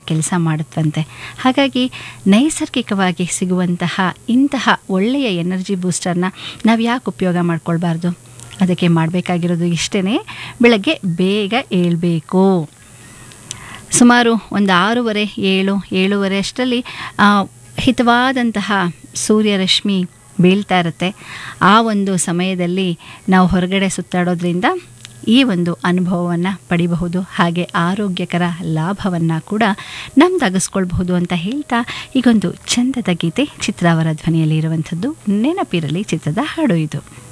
ಕೆಲಸ ಮಾಡುತ್ತಂತೆ ಹಾಗಾಗಿ ನೈಸರ್ಗಿಕವಾಗಿ ಸಿಗುವಂತಹ ಇಂತಹ ಒಳ್ಳೆಯ ಎನರ್ಜಿ ಬೂಸ್ಟರ್ನ ನಾವು ಯಾಕೆ ಉಪಯೋಗ ಮಾಡ್ಕೊಳ್ಬಾರ್ದು ಅದಕ್ಕೆ ಮಾಡಬೇಕಾಗಿರೋದು ಇಷ್ಟೇ ಬೆಳಗ್ಗೆ ಬೇಗ ಏಳಬೇಕು ಸುಮಾರು ಒಂದು ಆರೂವರೆ ಏಳು ಏಳುವರೆ ಅಷ್ಟರಲ್ಲಿ ಆ, ಹಿತವಾದಂತಹ ಸೂರ್ಯರಶ್ಮಿ ಬೀಳ್ತಾ ಇರುತ್ತೆ ಆ ಒಂದು ಸಮಯದಲ್ಲಿ ನಾವು ಹೊರಗಡೆ ಸುತ್ತಾಡೋದ್ರಿಂದ ಈ ಒಂದು ಅನುಭವವನ್ನು ಪಡಿಬಹುದು ಹಾಗೆ ಆರೋಗ್ಯಕರ ಲಾಭವನ್ನು ಕೂಡ ನಮ್ದಾಗಿಸ್ಕೊಳ್ಬಹುದು ಅಂತ ಹೇಳ್ತಾ ಈಗೊಂದು ಚಂದದ ಗೀತೆ ಚಿತ್ರ ಅವರ ಧ್ವನಿಯಲ್ಲಿ ಇರುವಂಥದ್ದು ನೆನಪಿರಲಿ ಚಿತ್ರದ ಹಾಡು ಇದು